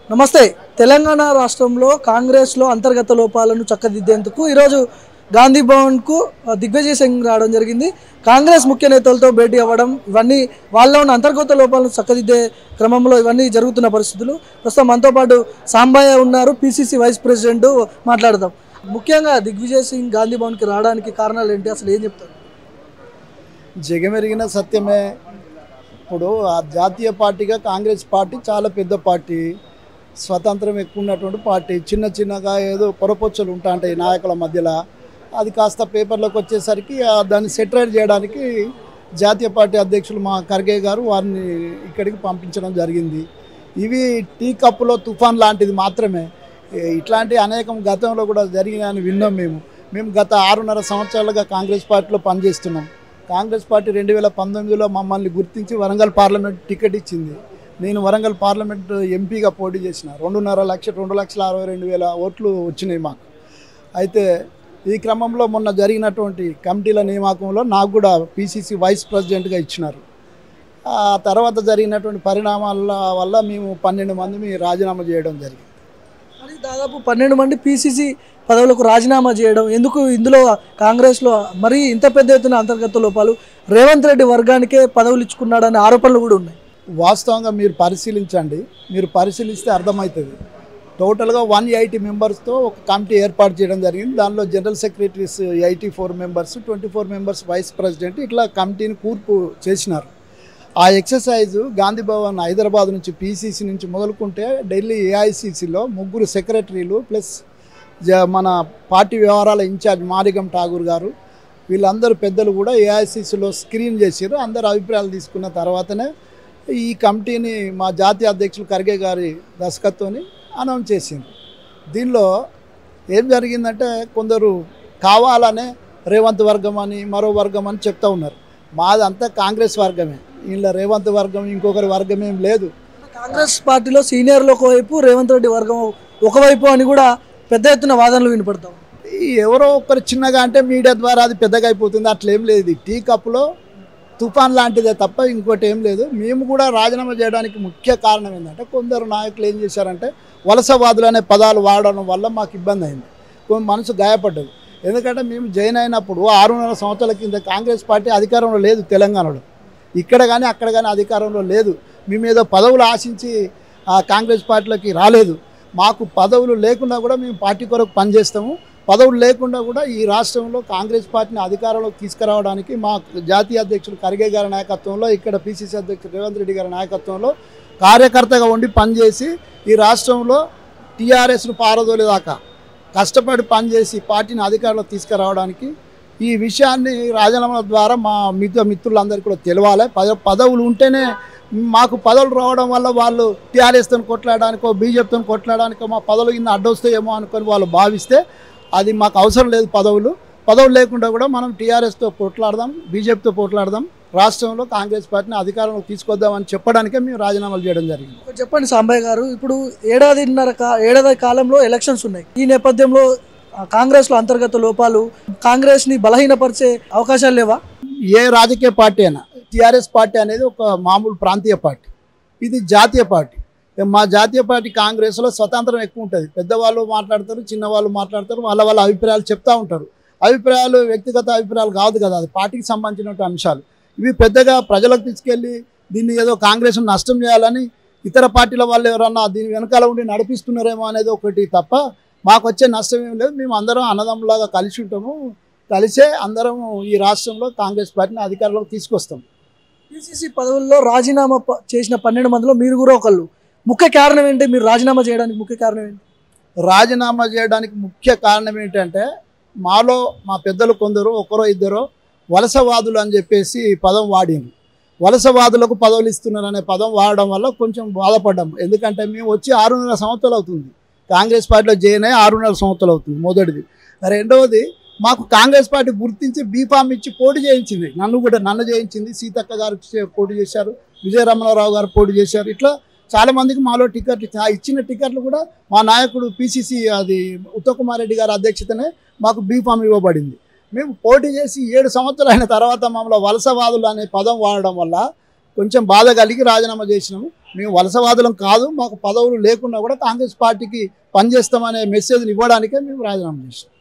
నమస్తే తెలంగాణ రాష్ట్రంలో కాంగ్రెస్లో అంతర్గత లోపాలను చక్కదిద్దేందుకు ఈరోజు గాంధీ భవన్కు ఆ, దిగ్విజయ్ సింగ్ రావడం జరిగింది కాంగ్రెస్ ముఖ్య నేతలతో భేటీ అవ్వడం ఇవన్నీ వాళ్ళలో ఉన్న అంతర్గత లోపాలను చక్కదిద్దే క్రమంలో ఇవన్నీ జరుగుతున్న పరిస్థితులు ప్రస్తుతం మనతో పాటు సాంబయ్య ఉన్నారు పిసిసి వైస్ ప్రెసిడెంట్ మాట్లాడదాం ముఖ్యంగా దిగ్విజయ్ సింగ్ గాంధీ భవన్కి రావడానికి కారణాలు ఏంటి అసలు ఏం చెప్తారు జగమెరిగిన సత్యమే ఇప్పుడు ఆ జాతీయ పార్టీగా కాంగ్రెస్ పార్టీ చాలా పెద్ద పార్టీ స్వతంత్రం ఎక్కువ ఉన్నటువంటి పార్టీ చిన్న చిన్నగా ఏదో పొరపొచ్చులు ఉంటా ఉంటాయి నాయకుల మధ్యలో అది కాస్త పేపర్లోకి వచ్చేసరికి ఆ దాన్ని సెటరైట్ చేయడానికి జాతీయ పార్టీ అధ్యక్షులు మా ఖర్గే గారు వారిని ఇక్కడికి పంపించడం జరిగింది ఇవి టీ కప్పులో తుఫాన్ లాంటిది మాత్రమే ఏ, ఇట్లాంటి అనేకం గతంలో కూడా జరిగినాయని విన్నాం మేము మేము గత ఆరున్నర సంవత్సరాలుగా కాంగ్రెస్ పార్టీలో పనిచేస్తున్నాం కాంగ్రెస్ పార్టీ రెండు వేల పంతొమ్మిదిలో మమ్మల్ని గుర్తించి వరంగల్ పార్లమెంట్ టికెట్ ఇచ్చింది నేను వరంగల్ పార్లమెంట్ ఎంపీగా పోటీ చేసిన రెండున్నర లక్ష రెండు లక్షల అరవై రెండు వేల ఓట్లు వచ్చినాయి మాకు అయితే ఈ క్రమంలో మొన్న జరిగినటువంటి కమిటీల నియామకంలో నాకు కూడా పిసిసి వైస్ ప్రెసిడెంట్గా ఇచ్చినారు ఆ తర్వాత జరిగినటువంటి పరిణామాల వల్ల మేము పన్నెండు మంది రాజీనామా చేయడం జరిగింది మరి దాదాపు పన్నెండు మంది పిసిసి పదవులకు రాజీనామా చేయడం ఎందుకు ఇందులో కాంగ్రెస్లో మరీ ఇంత పెద్ద ఎత్తున అంతర్గత లోపాలు రేవంత్ రెడ్డి వర్గానికే పదవులు ఇచ్చుకున్నాడనే ఆరోపణలు కూడా ఉన్నాయి వాస్తవంగా మీరు పరిశీలించండి మీరు పరిశీలిస్తే అర్థమవుతుంది టోటల్గా వన్ ఎయిటీ మెంబర్స్తో ఒక కమిటీ ఏర్పాటు చేయడం జరిగింది దానిలో general secretaries eighty four members twenty four members vice president ఇట్లా కమిటీని కూర్పు చేసినారు ఆ ఎక్సర్సైజ్ గాంధీ భవన్ హైదరాబాద్ నుంచి పీసీసీ నుంచి మొదలుకుంటే ఢిల్లీ ఏఐసిసిలో ముగ్గురు సెక్రటరీలు ప్లస్ జ- మన పార్టీ వ్యవహారాల ఇన్ఛార్జ్ మారిగం ఠాగూర్ గారు వీళ్ళందరూ పెద్దలు కూడా ఏఐసిసిలో స్క్రీన్ చేసారు అందరు అభిప్రాయాలు తీసుకున్న తర్వాతనే ఈ కమిటీని మా జాతీయ అధ్యక్షులు ఖర్గే గారి దర్శకత్వాన్ని అనౌన్స్ చేసింది దీనిలో ఏం జరిగిందంటే కొందరు కావాలనే రేవంత్ వర్గం అని మరో వర్గం అని చెప్తా ఉన్నారు మాదంతా కాంగ్రెస్ వర్గమే వీళ్ళ రేవంత్ వర్గం ఇంకొకరి వర్గం ఏం లేదు కాంగ్రెస్ పార్టీలో సీనియర్లు ఒకవైపు రేవంత్ రెడ్డి వర్గం ఒకవైపు అని కూడా పెద్ద ఎత్తున వాదనలు వినపడతాం ఈ ఎవరో ఒక్కరు చిన్నగా అంటే మీడియా ద్వారా అది పెద్దగా అయిపోతుంది అట్లా ఏం లేదు ఇది టీ కప్లో తుఫాన్ లాంటిదే తప్ప ఇంకోటి ఏం లేదు మేము కూడా రాజీనామా చేయడానికి ముఖ్య కారణం ఏంటంటే కొందరు నాయకులు ఏం చేశారంటే వలసవాదులు అనే పదాలు వాడడం వల్ల మాకు ఇబ్బంది అయింది కొంచెం మనసు గాయపడ్డది ఎందుకంటే మేము జైన్ అయినప్పుడు ఆరున్నర సంవత్సరాల కింద కాంగ్రెస్ పార్టీ అధికారంలో లేదు తెలంగాణలో ఇక్కడ కానీ అక్కడ కానీ అధికారంలో లేదు మేము ఏదో పదవులు ఆశించి ఆ కాంగ్రెస్ పార్టీలోకి రాలేదు మాకు పదవులు లేకుండా కూడా మేము పార్టీ కొరకు పనిచేస్తాము పదవులు లేకుండా కూడా ఈ రాష్ట్రంలో కాంగ్రెస్ పార్టీని అధికారంలోకి తీసుకురావడానికి మా జాతీయ అధ్యక్షులు ఖర్గే గారి నాయకత్వంలో ఇక్కడ పిసిసి అధ్యక్షుడు రేవంత్ రెడ్డి గారి నాయకత్వంలో కార్యకర్తగా ఉండి పనిచేసి ఈ రాష్ట్రంలో టీఆర్ఎస్ను పారదోలేదాకా కష్టపడి పనిచేసి పార్టీని అధికారంలోకి తీసుకురావడానికి ఈ విషయాన్ని రాజీనామా ద్వారా మా మిగతా మిత్రులందరికీ కూడా తెలవాలి పద పదవులు ఉంటేనే మాకు పదవులు రావడం వల్ల వాళ్ళు టీఆర్ఎస్తో కొట్లాడడానికో బీజేపీతో కొట్లాడడానికో మా పదవులు ఇన్ని అడ్డొస్తాయేమో అనుకొని వాళ్ళు భావిస్తే అది మాకు అవసరం లేదు పదవులు పదవులు లేకుండా కూడా మనం టీఆర్ఎస్తో పోట్లాడదాం బీజేపీతో పోట్లాడదాం రాష్ట్రంలో కాంగ్రెస్ పార్టీని అధికారంలోకి తీసుకొద్దామని చెప్పడానికే మేము రాజీనామాలు చేయడం జరిగింది ఒకటి చెప్పండి సాంబయ్య గారు ఇప్పుడు ఏడాదిన్నర కా ఏడాది కాలంలో ఎలక్షన్స్ ఉన్నాయి ఈ నేపథ్యంలో ఆ, కాంగ్రెస్లో అంతర్గత లోపాలు కాంగ్రెస్ని బలహీనపరిచే అవకాశాలు లేవా ఏ రాజకీయ పార్టీ అయినా టీఆర్ఎస్ పార్టీ అనేది ఒక మామూలు ప్రాంతీయ పార్టీ ఇది జాతీయ పార్టీ మా జాతీయ పార్టీ కాంగ్రెస్లో స్వతంత్రం ఎక్కువ ఉంటుంది పెద్దవాళ్ళు మాట్లాడతారు చిన్నవాళ్ళు మాట్లాడతారు వాళ్ళ వాళ్ళ అభిప్రాయాలు చెప్తా ఉంటారు అభిప్రాయాలు వ్యక్తిగత అభిప్రాయాలు కాదు కదా అది పార్టీకి సంబంధించిన అంశాలు ఇవి పెద్దగా ప్రజలకు తీసుకెళ్ళి దీన్ని ఏదో కాంగ్రెస్ నష్టం చేయాలని ఇతర పార్టీల వాళ్ళు ఎవరన్నా దీని వెనకాల ఉండి నడిపిస్తున్నారేమో అనేది ఒకటి తప్ప మాకు వచ్చే నష్టం ఏం లేదు మేము అందరం అన్నదమ్ములాగా కలిసి ఉంటాము కలిసే అందరం ఈ రాష్ట్రంలో కాంగ్రెస్ పార్టీని అధికారంలోకి తీసుకొస్తాం పిసిసి పదవుల్లో రాజీనామా ప- చేసిన పన్నెండు మందిలో మీరు కూడా ఒకళ్ళు ముఖ్య కారణం ఏంటి మీరు రాజీనామా చేయడానికి ముఖ్య కారణం ఏంటి రాజీనామా చేయడానికి ముఖ్య కారణం ఏంటంటే మాలో మా పెద్దలు కొందరు ఒకరో ఇద్దరు వలసవాదులు అని చెప్పేసి పదం వాడింది వలసవాదులకు పదవులు ఇస్తున్నారు అనే పదం వాడడం వల్ల కొంచెం బాధపడ్డాం ఎందుకంటే మేము వచ్చి ఆరున్నర సంవత్సరాలు అవుతుంది కాంగ్రెస్ పార్టీలో జాయిన్ అయ్యి ఆరున్నర సంవత్సరాలు అవుతుంది మొదటిది రెండవది మాకు కాంగ్రెస్ పార్టీ గుర్తించి బీఫామ్ ఇచ్చి పోటీ చేయించింది నన్ను కూడా నన్ను చేయించింది సీతక్క గారు చే- పోటీ చేశారు విజయరమణారావు గారు పోటీ చేశారు ఇట్లా చాలా మందికి మాలో టికెట్లు ఇచ్చి- ఆ ఇచ్చిన టికెట్లు కూడా మా నాయకుడు పిసిసి అది ఉత్తమ్ కుమార్ రెడ్డి గారి అధ్యక్షతనే మాకు బీఫామ్ ఇవ్వబడింది మేము పోటీ చేసి ఏడు సంవత్సరాలు అయిన తర్వాత మమ్మల్ని వలసవాదులు అనే పదం వాడడం వల్ల కొంచెం బాధ కలిగి రాజీనామా చేసినాము మేము వలసవాదులం కాదు మాకు పదవులు లేకున్నా కూడా కాంగ్రెస్ పార్టీకి పనిచేస్తామనే మెసేజ్ని ఇవ్వడానికే మేము రాజీనామా చేసినాం